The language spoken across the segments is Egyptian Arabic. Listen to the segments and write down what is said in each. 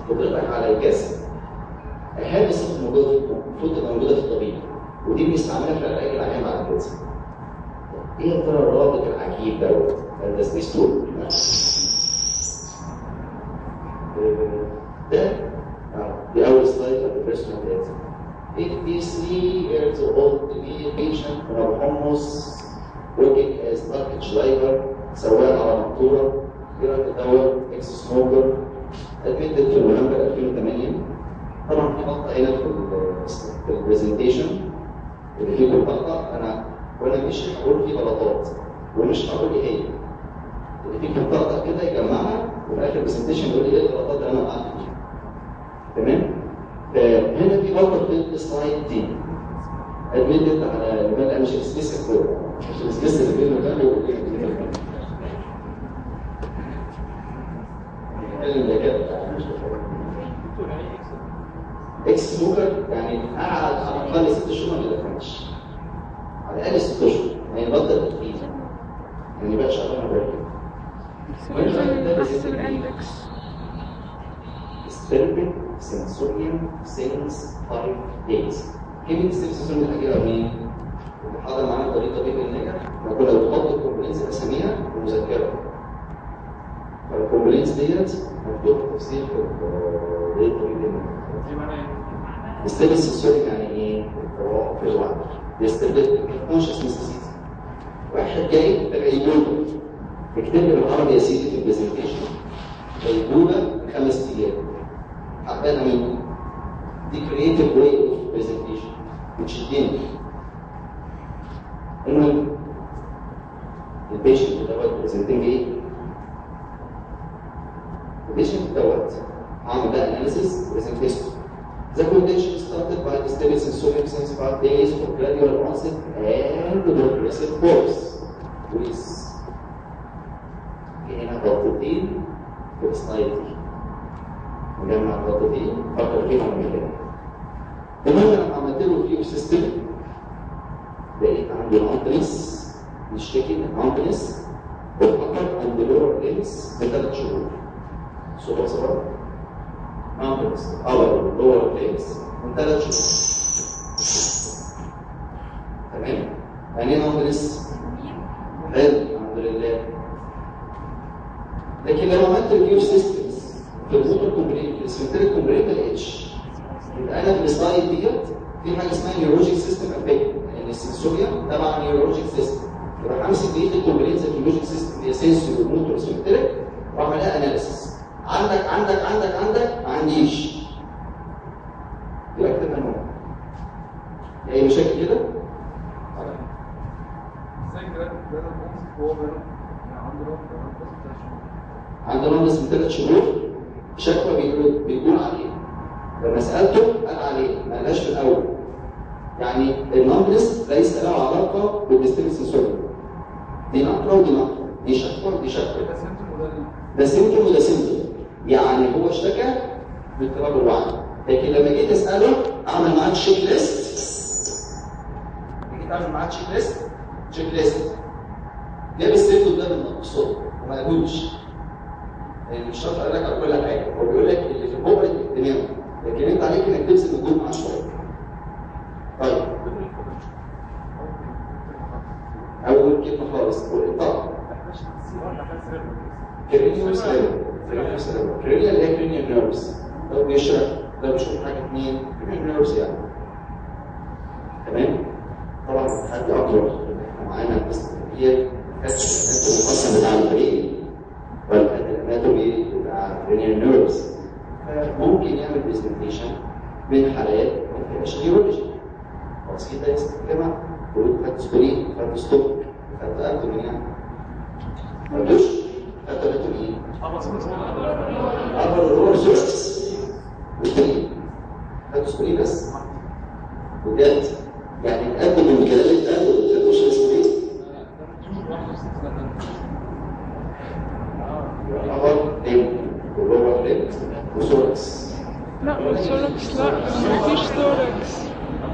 قدرتك على الجسم اهم صفه موجوده في المفروض تبقى موجوده في الطبيب ودي بنستعملها في العلاج العام بعد كده ايه يا ترى الرابط العجيب دوت ده سبيستول ده دي اول سلايد of the personal data 83 years old male patient from Hummus working as package driver سواق على مقطورة جرى الدواء اكس سموكر admitted في نوفمبر 2008 طبعا في نقطة هنا في ال في البرزنتيشن اللي فيه كل نقطة أنا وأنا ماشي هقول فيه غلطات ومش هقول إيه هي اللي فيه كل نقطة كده يجمعها وفي آخر البرزنتيشن يقول لي إيه الغلطات اللي أنا وقعت فيها تمام؟ فهنا في غلطة في السلايد دي ادمنت على لماذا مش السبيس مش السبيس اللي بينه ده اللي كده اكس سموكر يعني قعد على الاقل ست شهور ما بيدخنش على الاقل ست اشهر يعني بطل تدخين يعني بقى شغال على بحسب الاندكس Disturbing sensorium since five days. كلمة السنسوريوم الأخيرة منين؟ اللي حاضر معانا طريقة طبيب النجح احنا كنا بنحط الكومبلينس أساميها في مذكرة. فالكومبلينس ديت مكتوب تفسير في طريقة طبيب النجح. Disturbing sensorium يعني إيه؟ القراءة في الوعي. Disturbing consciousness disease. واحد جاي بغيبوبة اكتب لي بالعربي يا سيدي في البرزنتيشن غيبوبة من خمس أيام. حبانا مين؟ دي creative way of presentation بتشدني المهم البيشنت دوت بريزنتنج ايه؟ البيشنت دوت عمل بقى اناليسيس بريزنتيشن The condition started by disturbing sensorium since five days of gradual onset and progressive course with هنا غلطتين في السلايد دي نجمع الغلطتين فكر فيهم من كده المهم لما عملت له فيو سيستم لقيت عنده نونتنس بيشتكي من نونتنس وفقط عند لور لينس بثلاث شهور صورة صورة نونتنس أول لور لينس من ثلاث شهور تمام يعني ايه نونتنس؟ حلو الحمد لله لكن لو عملت الفيو سيستمز في الموتور كومبليت في السنتريك كومبليت ما لقيتش يبقى انا في السلايد ديت في حاجه اسمها نيورولوجيك سيستم افكت لان السنسوريا تبع نيورولوجيك سيستم يبقى همسك بقيه الكومبليت زي النيورولوجيك سيستم اللي هي سنسوري وموتور سنتريك واعمل لها اناليسيس عندك عندك عندك عندك ما عنديش يبقى اكتبها نوع اي مشاكل كده؟ عنده نقص من ثلاث شهور شكوى بيقول بيقول عليه لما سالته قال عليه ما قالهاش في الاول يعني النقص ليس له علاقه بالديستريكت سنسوري دي نقره ودي نقره دي شكوى ودي شكوى ده سيمتوم وده سيمتوم يعني هو اشتكى باضطراب الوعي لكن لما جيت اساله اعمل معاه تشيك ليست جيت اعمل معاه تشيك ليست تشيك ليست جاب السيمتوم ده بالصوت وما قالوش يعني مش شرط اقول لك على كل حاجه هو بيقول لك اللي في البؤر الاهتمام لكن انت عليك انك تمسك الجول معاه شويه طيب اول كلمه خالص طبعا كرينيوس كرينيوس كرينيا اللي هي كرينيال نيرفز لو بيشرح لو بيشوف حاجه اثنين كرينيال نيرفز يعني تمام طبعا حد اكبر احنا معانا بس هي كانت المقسم بتاع الفريق ولا الاناتومي بتاع cranial nerves ممكن يعمل برزنتيشن من حالات ما فيهاش نيورولوجي خلاص كده يا جماعه قلت خدت سكرين خدت ستوب خدت اناتومي يعني ما خدتوش خدت اناتومي ابر لور سيرفس وسكرين خدت سكرين بس بجد يعني تقدم من كلام اللي اتقال وما خدتوش السكرين الأول ليم واللور ليم وسوركس لا والثوركس لا مفيش ثوركس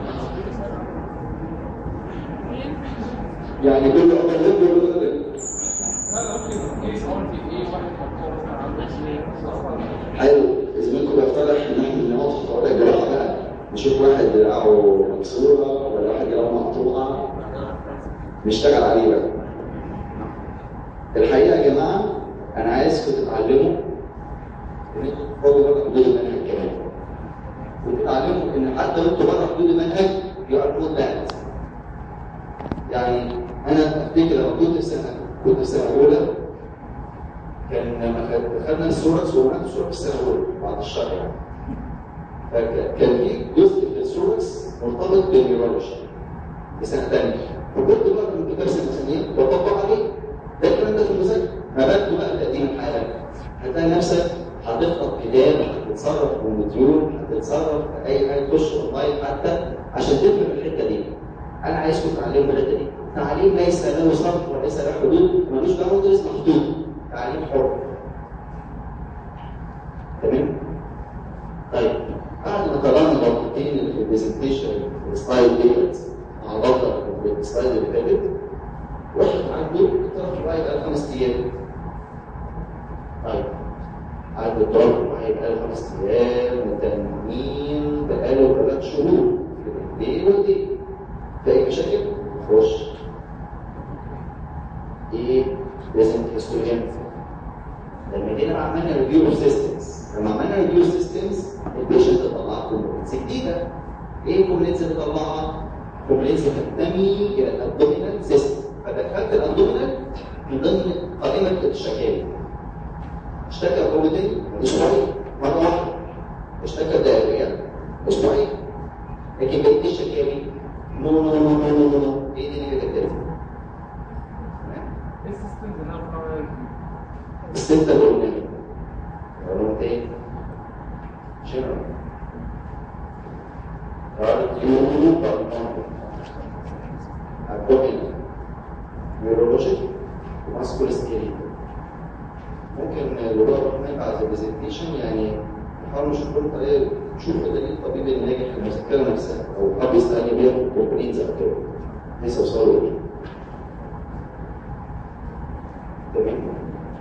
يعني كل أول ليم واللور ليم حلو زميلكم بيقترح ان احنا نقعد في طوارئ الجراحه بقى نشوف واحد دراعه مكسوره ولا واحد دراعه مقطوعه نشتغل عليه بقى الحقيقه يا جماعه انا عايزكم تتعلموا ان انتوا تخرجوا بره حدود المنهج كمان وتتعلموا ان حتى وانتوا بره حدود المنهج you are not that يعني انا افتكر لما كنت في سنه كنت في سنه اولى كان لما خد- خدنا الصوره صورنا الصوره في السنه الاولى بعد الشهر يعني فكان في جزء في السوركس مرتبط بالنيورولوجي في سنه ثانيه فكنت بقى كنت برسم مسامير وبطبق عليه ده الكلام ده في المذاكره ما بالك بقى بتقديم الحاله هتلاقي نفسك هتخبط كتاب هتتصرف في المديول هتتصرف في اي حاجه تخش اونلاين حتى عشان تفهم الحته دي انا عايزكم تتعلموا الحته دي تعليم ليس له صرف وليس له حدود ملوش باوندرز محدود تعليم حر تمام طيب بعد ما قرانا الغلطتين اللي في البرزنتيشن السلايد ديت مع غلطه في السلايد اللي فاتت واحد عنده اقترح معايا بقى خمس ايام طيب عنده اقترح معايا بقى خمس ايام وتنمين بقاله ثلاث شهور في الايه والايه في اي مشاكل؟ خش ايه لازم هيستوريان لما جينا عملنا ريفيو اوف سيستمز لما عملنا ريفيو سيستمز البيشنت طلع كومبلينس جديده ايه الكومبلينس اللي طلعها؟ كومبلينس تنتمي الى الابدومينال سيستم فدخلت الابدومينال من ضمن قائمه الشكاوي اشتكى كوميدي اسبوعين مره واحده اشتكى دائريا اسبوعين لكن بقيه الشكاوي نو نو نو نو نو نو ايه دي اللي كده السيستمز اللي انا بعمل الستة اللي قلنا قولهم تاني شنو؟ كارديو بالمونري abdominal neurologic وماسكول سكيليتال ممكن دكتور الرحمن بعد البرزنتيشن يعني نحاول نشوف لهم طريقه نشوف دليل الطبيب الناجح في المذكره نفسها او حد يسالني بيها في الكومبلينز او كده بحيث اوصلوا ليه تمام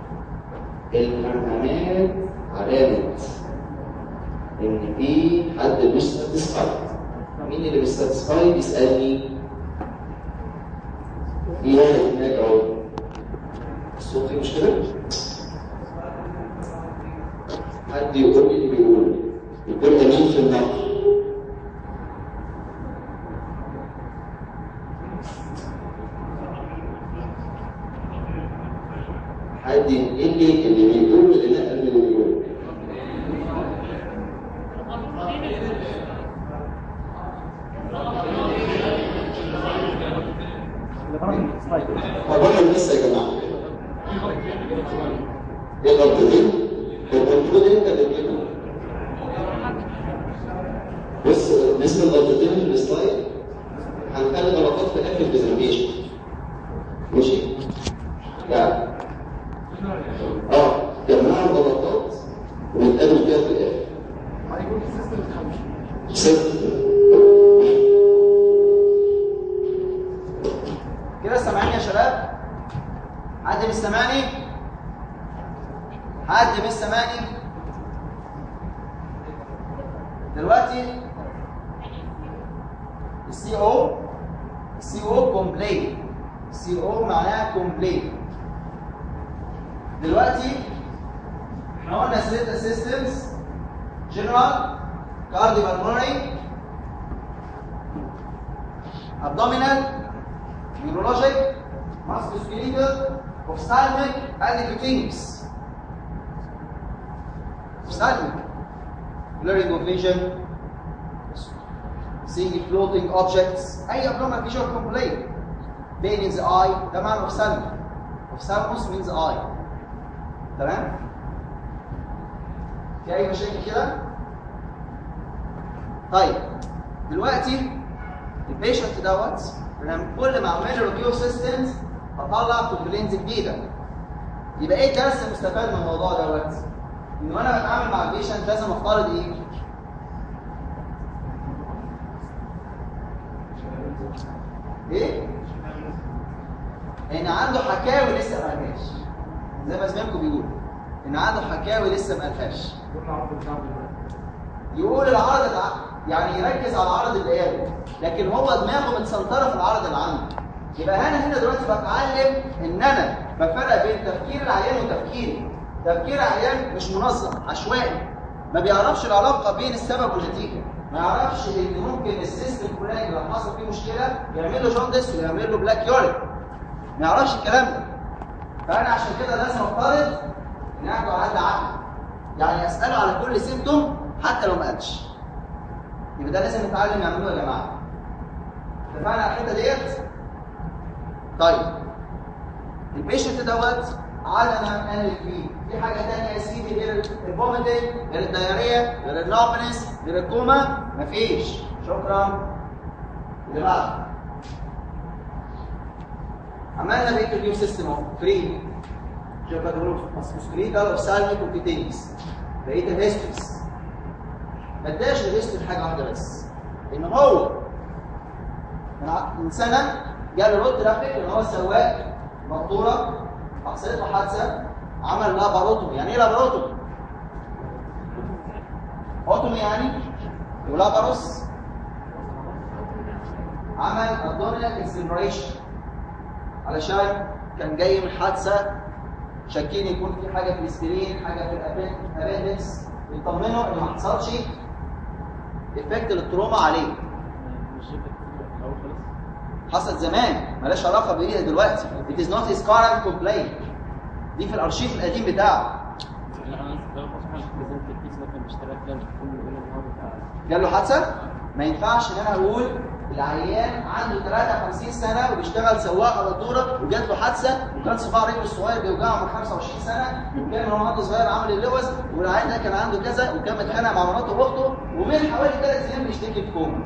العلامات علامة إن في حد مش ساتسفايد مين اللي مش ساتسفايد يسألني في واحد هناك أهو الصوت فيه مشكلة؟ حد يقول لي اللي بيقول يقول أمين في النقل حد ينقل لي اللي بيقول اللي نقل اللي بيقول طبعا لسه يا جماعه ايه غلطتين؟ المفروض انت اللي بتقول بص بالنسبه للغلطتين في السلايد هنخلي غلطات في اخر البرزنتيشن ماشي؟ يعني اه جمعوا الغلطات ونتقابل فيها في الاخر هيكون السيستم ست كده سامعين يا شباب حد مش سامعني حد مش سامعني دلوقتي السي او السي او كومبلين السي او معناها كومبلين دلوقتي احنا قلنا سليتا سيستمز جنرال كارديو بالمونري abdominal neurologic, musculoskeletal, ophthalmic, and nicotinics. Ophthalmic, blurring of vision, seeing floating objects, أي abdominal visual complaint. Pain in the eye, ده معنى ophthalmic. Ophthalmos means eye. تمام؟ في أي مشاكل كده؟ طيب دلوقتي البيشنت دوت لما كل ما اعمل له ريفيو سيستمز هطلع كومبلينز جديده يبقى ايه الدرس المستفاد من الموضوع دوت؟ ان وانا بتعامل مع البيشنت لازم افترض ايه؟ ايه؟ ان عنده حكاوي لسه ما قالهاش زي ما زميلكم بيقول ان عنده حكاوي لسه ما قالهاش يقول العرض الع... يعني يركز على العرض اللي قاله لكن هو دماغه متسنطره في العرض اللي عنده يبقى انا هنا دلوقتي بتعلم ان انا بفرق بين تفكير العيان وتفكيري تفكير العيان مش منظم عشوائي ما بيعرفش العلاقه بين السبب والنتيجه ما يعرفش ان ممكن السيستم الفلاني لو حصل فيه مشكله يعمل له جوندس ويعمل له بلاك يورين ما يعرفش الكلام ده فانا عشان كده لازم افترض ان عنده عنده عقل يعني اساله على كل سيمتوم حتى لو ما قالش يبقى ده لازم نتعلم نعمله يا جماعه اتفقنا على الحته ديت طيب البيشنت دوت عادة انا هنقلل فيه في حاجه ثانيه يا سيدي غير الفوميتنج غير الدايريه غير النوبنس غير الكوما مفيش شكرا اللي بعده عملنا الانترفيو سيستم اهو فري شوف بقول مسكريتال اوف سالميك وكيتينيس بقيه الهيستوريز ما اداش الهيستوري حاجه واحده بس ان هو من ع- من سنه جاله رود ترافيك ان هو سواق مقطوره حصلت له حادثه عمل لاباروتومي يعني ايه لاباروتومي؟ اوتومي يعني ولاباروس عمل ابدومينال اكسلريشن علشان كان جاي من حادثه شاكين يكون في حاجه في السبرين حاجه في الابندكس يطمنوا ان ما حصلش افكت للتروما عليه حصلت زمان مالهاش علاقه بيها دلوقتي it is not his current complaint دي في الارشيف القديم بتاعه جاب له حادثه ما ينفعش ان انا اقول العيان عنده 53 سنه وبيشتغل سواق على الدوره وجات له حادثه وكان صباع رجله الصغير بيوجعه من 25 سنه وكان هو عنده صغير عامل اللوز والعيان ده كان عنده كذا وكان متخانق مع مراته واخته ومن حوالي ثلاث ايام بيشتكي بكوما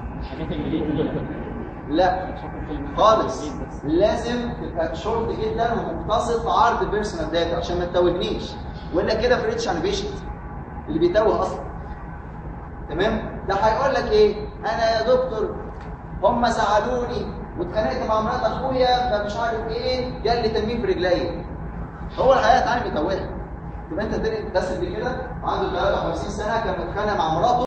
لا خالص لازم تبقى شورت جدا ومقتصد في عرض بيرسونال داتا عشان ما تتوهنيش والا كده فريتش عن بيشنت اللي بيتوه اصلا تمام ده هيقول لك ايه انا يا دكتور هم زعلوني واتخانقت مع مرات اخويا فمش عارف ايه جال لي تنميل في رجليا هو الحقيقه تعالى بيتوهها تبقى انت تاني تتصل بيه كده عنده 53 سنه كان متخانق مع مراته